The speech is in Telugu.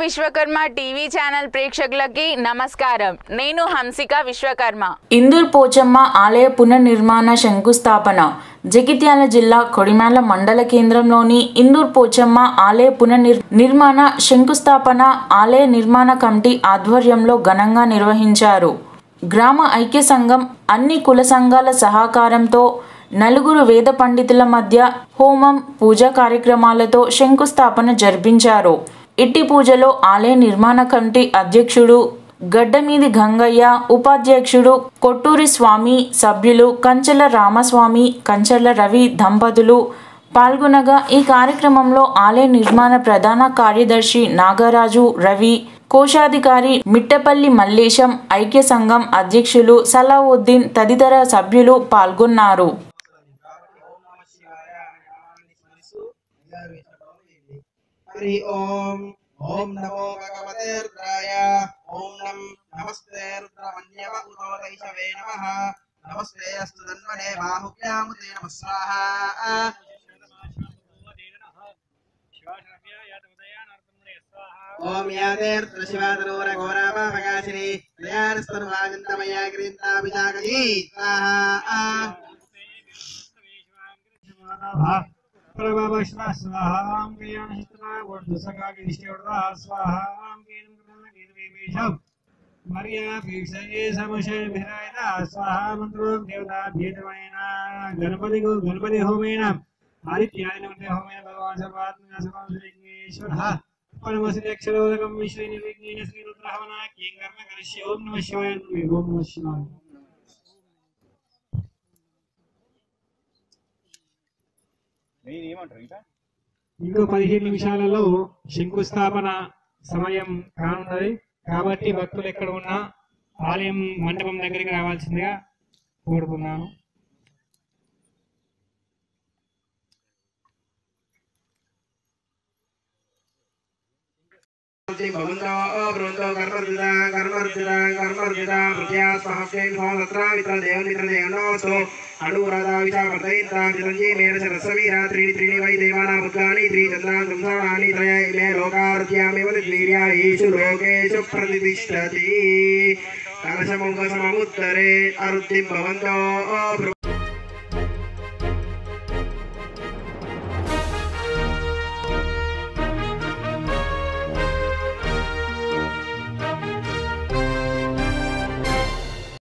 విశ్వకర్మ టీవీ ఛానల్ ప్రేక్షకులకి నమస్కారం నేను హంసిక విశ్వకర్మ ఇందూర్ పోచమ్మ ఆలయ పునర్నిర్మాణ శంకుస్థాపన జగిత్యాల జిల్లా కొడిమేల మండల కేంద్రంలోని ఇందూర్ పోచమ్మ ఆలయ పునర్నిర్ నిర్మాణ శంకుస్థాపన ఆలయ నిర్మాణ కమిటీ ఆధ్వర్యంలో ఘనంగా నిర్వహించారు గ్రామ ఐక్య సంఘం అన్ని కుల సంఘాల సహకారంతో నలుగురు వేద పండితుల మధ్య హోమం పూజా కార్యక్రమాలతో శంకుస్థాపన జరిపించారు ఇట్టి పూజలో ఆలయ నిర్మాణ కమిటీ అధ్యక్షుడు గడ్డమీది గంగయ్య ఉపాధ్యక్షుడు కొట్టూరి స్వామి సభ్యులు కంచెల రామస్వామి కంచెల రవి దంపతులు పాల్గొనగా ఈ కార్యక్రమంలో ఆలయ నిర్మాణ ప్రధాన కార్యదర్శి నాగరాజు రవి కోశాధికారి మిట్టపల్లి మల్లేశం ఐక్య సంఘం అధ్యక్షులు సలావుద్దీన్ తదితర సభ్యులు పాల్గొన్నారు हरि ओम ओम नमो भगवते रुद्राय ओम नम नमस्ते रुद्रमन्यव उतो वैशवे नमः नमस्ते अस्तु तन्मने बाहुभ्यामुते नमः स्वाहा ओम याते रुद्रशिवातनोर घोरापापकाशिनी दयानस्तर्वागन्तमया गृहीता विशाखजी स्वाहा प्रभवश्वा स्वाहां क्रियाणहित्वा वर्धसकागिरिष्टवर्धा स्वाहां केनं कृतनगीर्वेशम् मर्यापीक्षये समशयभिरायता स्वाहा मन्त्रो देवताभ्येतमेन गणपति गणपति होमेन आदित्याय नमते होमेन भगवान् सर्वात्मना सर्वं श्रीविघ्नेश्वरः परमसिद्धक्षरोदकं विश्वनिर्विघ्नेन श्रीरुद्रहवना किं कर्म करिष्ये ओं नमः शिवाय ओं नमः शिवाय ఇంకో పదిహేను నిమిషాలలో శంకుస్థాపన సమయం కానున్నది కాబట్టి భక్తులు ఎక్కడ ఉన్నా ఆలయం మండపం దగ్గరికి రావాల్సిందిగా కోరుతున్నాను भवन्तो भ्रुवन्तो कर्मर्जिता कर्मर्जिता कर्मर्जिता प्रत्या सहस्रेण तत्र मित्रदेव मित्रदेवनोऽस्तु अनुराधा विशावर्तयित्रा चिरञ्जी मेन सरस्ववीरा त्रीणि त्रीणि वै देवानां पुत्राणि त्रिचन्द्रान् संसाराणि त्रय इमे लोकारुद्यामेव निर्वीर्यायेषु लोकेषु प्रतिष्ठति कलशमुखसममुत्तरे अरुद्धिं भवन्तो